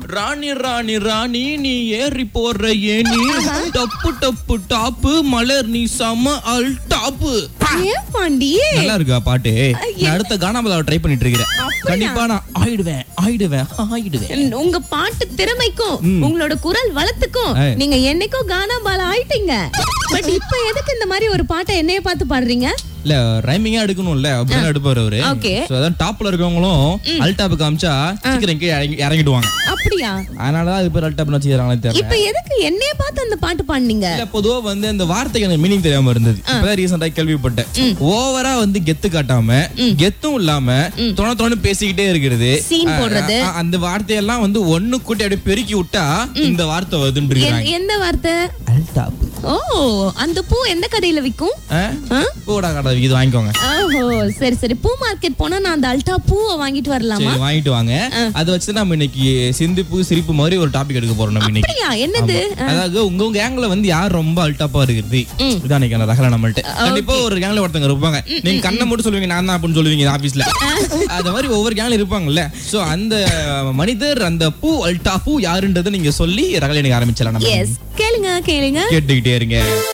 ராணி ராணி ராணி நீ ஏறி போற ஏனி டப்பு டப்பு டாப்பு மலர் நீ செம அல் டாப்பு ஏன் பாண்டி நல்லா இருக்கா பாட்டு நான் அடுத்த கானாமதாவை ட்ரை பண்ணிட்டு இருக்கிறேன் கண்டிப்பா நான் ஆயிடுவேன் ஆயிடுவேன் ஆயிடுவேன் உங்க பாட்டு திறமைக்கும் உங்களோட குரல் வளத்துக்கும் ஏய். நீங்க என்னைக்கும் கானா பால ஆயிட்டீங்க பட் இப்ப எதுக்கு இந்த மாதிரி ஒரு பாட்டை என்னைய பார்த்து பாடுறீங்க இல்ல ரைமிங்கா எடுக்கணும்ல அப்படிதான் எடுப்பாரு அவரு Okay. So, அதான் டாப்ல இருக்கவங்களும் அல்டாப் காமிச்சா சீக்கிரம் கீழே இறங்கி- இறங்கிடுவாங்க அப்படியா அதனாலதான் அது பேர் அல்டாப் வச்சுக்கிறாங்களே தெரியல இப்ப எதுக்கு என்னைய பார்த்து அந்த பாட்டு பாடுனீங்க இல்ல பொதுவா வந்து அந்த வார்த்தைக்கு எனக்கு மீனிங் தெரியாம இருந்தது இப்பதான் ரீசெண்டா கேள்விப்பட்டேன் ஓவரா வந்து கெத்து காட்டாம கெத்தும் இல்லாம தொண தொண பேசிக்கிட்டே இருக்கிறது Scene போடுறது. அ- அ- அந்த வார்த்தையெல்லாம் வந்து ஒண்ணு கூட்டி அப்படியே பெருக்கி விட்டா இந்த வார்த்தை வருதுன்னு என்- எந்த வார்த்தை அல்டாப் ஓ அந்த பூ எந்த கடையில விக்கும் ஆ? பூடா கடை இது வாங்கிக்கோங்க ஓஹோ சரி சரி பூ மார்க்கெட் போனா நான் அந்த அல்டா பூவை வாங்கிட்டு வரலாமா சரி வாங்கிட்டு வாங்க அதை வச்சு நம்ம இன்னைக்கு சிந்திப்பு சிரிப்பு மாதிரி ஒரு டாபிக் எடுக்க போறோம் நம்ம இன்னைக்கு அப்படியா என்னது அதாவது உங்க உங்க கேங்ல வந்து யார் ரொம்ப அல்டாப்பா இருக்குது இதான் இன்னைக்கு ரகல நம்மள்ட்ட கண்டிப்பா ஒரு கேங்ல ஒருத்தங்க இருப்பாங்க நீங்க கண்ணை மட்டும் சொல்லுவீங்க நான் தான் அப்படின்னு சொல்லுவீங்க ஆபீஸ்ல அந்த மாதிரி ஒவ்வொரு கேங்ல இருப்பாங்கல்ல சோ அந்த மனிதர் அந்த பூ அல்டா பூ யாருன்றதை நீங்க சொல்லி ரகல எனக்கு ஆரம்பிச்சலாம் நம்ம எஸ் கேளுங்க கேளுங்க கேட்டுக்கிட்டே இருங்க